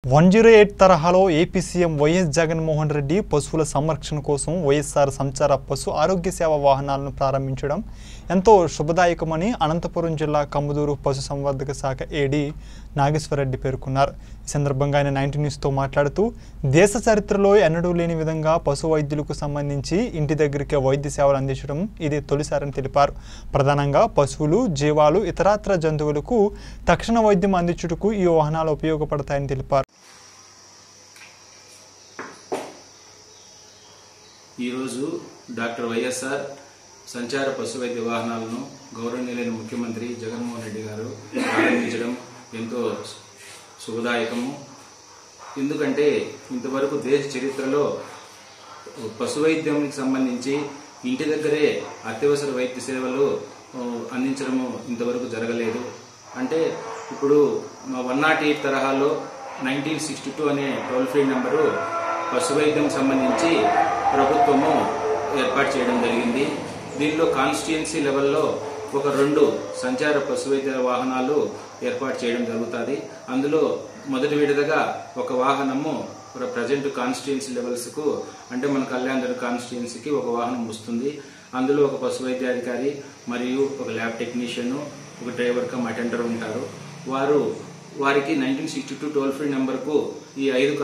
one zero eight తరహాలో AP CM YS Jaganmohan Reddy పశువుల సంరక్షణ కోసం వైఎస్ఆర్ సంచార పశు ఆరోగ్య సేవ వాహనాలను ప్రారంభించడం ఎంతో శుభదాయకమని అనంతపురం జిల్లా కమ్ముదూరు పశు సంవర్ధక శాఖ ఏడీ నాగేశ్వరరెడ్డి పేర్కొన్నారు ఈ సందర్భంగా ఆయన నైన్టీ న్యూస్తో మాట్లాడుతూ దేశ చరిత్రలో ఎన్నడూ లేని విధంగా పశు వైద్యులకు సంబంధించి ఇంటి దగ్గరికి వైద్య సేవలు అందించడం ఇది తొలిసారని తెలిపారు ప్రధానంగా పశువులు జీవాలు ఇతరాత్ర జంతువులకు తక్షణ వైద్యం అందించుటకు ఈ వాహనాలు ఉపయోగపడతాయని తెలిపారు ఈరోజు డాక్టర్ వైఎస్ఆర్ సంచార పశు వైద్య వాహనాలను గౌరవనీయులైన ముఖ్యమంత్రి జగన్మోహన్ రెడ్డి గారు ప్రారంభించడం ఎంతో శుభదాయకము ఎందుకంటే ఇంతవరకు దేశ చరిత్రలో పశు వైద్యానికి సంబంధించి ఇంటి దగ్గరే అత్యవసర వైద్య సేవలు ఆ, అందించడము ఇంతవరకు జరగలేదు అంటే ఇప్పుడు వన్ నాట్ ఎయిట్ తరహాలో నైన్టీన్ సిక్స్టీ టూ అనే టోల్ ఫ్రీ నెంబరు పశు వైద్యం సంబంధించి ప్రభుత్వము ఏర్పాటు చేయడం జరిగింది దీనిలో కాన్స్టిట్యుయెన్సీ లెవెల్లో ఒక రెండు సంచార పశు వైద్య వాహనాలు ఏర్పాటు చేయడం జరుగుతుంది అందులో మొదటి విడతగా ఒక వాహనము ప్రజెంట్ కాన్స్టిట్యుయెన్సీ లెవెల్స్ కు అంటే మన కళ్యాణ కాన్స్టిట్యుయెన్సీకి ఒక వాహనం వస్తుంది అందులో ఒక పశు వైద్యాధికారి మరియు ఒక ల్యాబ్ టెక్నీషియన్ ఒక డ్రైవర్ కమ్ అటెండర్ ఉంటారు వారు వారికి nineteen sixty two toll free నెంబర్కు ఈ ఐదు